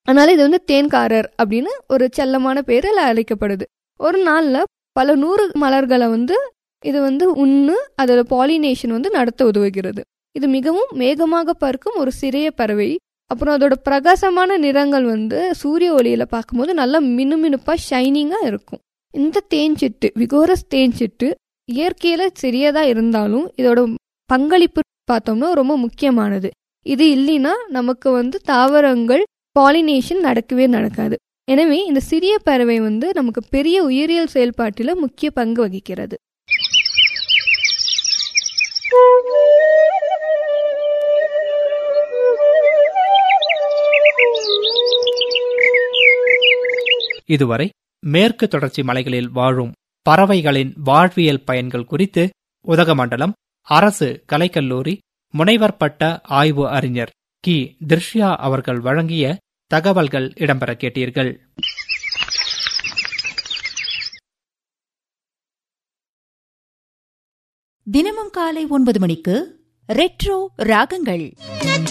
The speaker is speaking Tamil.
அதனால இது வந்து தேன்காரர் அப்படின்னு ஒரு செல்லமான பேரில் அழைக்கப்படுது ஒரு நாள்ல பல நூறு மலர்களை வந்து இது வந்து உண்ணு அதோட பாலினேஷன் வந்து நடத்த உதவுகிறது இது மிகவும் வேகமாக பறக்கும் ஒரு சிறிய பறவை அப்புறம் அதோட பிரகாசமான நிறங்கள் வந்து சூரிய ஒளியில பார்க்கும்போது நல்லா மினுமினுப்பா ஷைனிங்கா இருக்கும் இந்த தேன்சிட்டு விகோரஸ் தேன்சிட்டு இயற்கையில சிறியதா இருந்தாலும் இதோட பங்களிப்பு பார்த்தோம்னா ரொம்ப முக்கியமானது இது இல்லைன்னா நமக்கு வந்து தாவரங்கள் பாலினேஷன் நடக்கவே நடக்காது எனவே இந்த சிறிய பறவை வந்து நமக்கு பெரிய உயிரியல் செயல்பாட்டில் முக்கிய பங்கு வகிக்கிறது இதுவரை மேற்கு தொடர்ச்சி மலைகளில் வாழும் பறவைகளின் வாழ்வியல் பயன்கள் குறித்து உதகமண்டலம் அரசு கலைக்கல்லூரி முனைவர் பட்ட ஆய்வு அறிஞர் கி திர்ஷ்யா அவர்கள் வழங்கிய தகவல்கள் இடம்பெற கேட்டீர்கள் தினமும் காலை ஒன்பது மணிக்கு ரெட்ரோ ராகங்கள்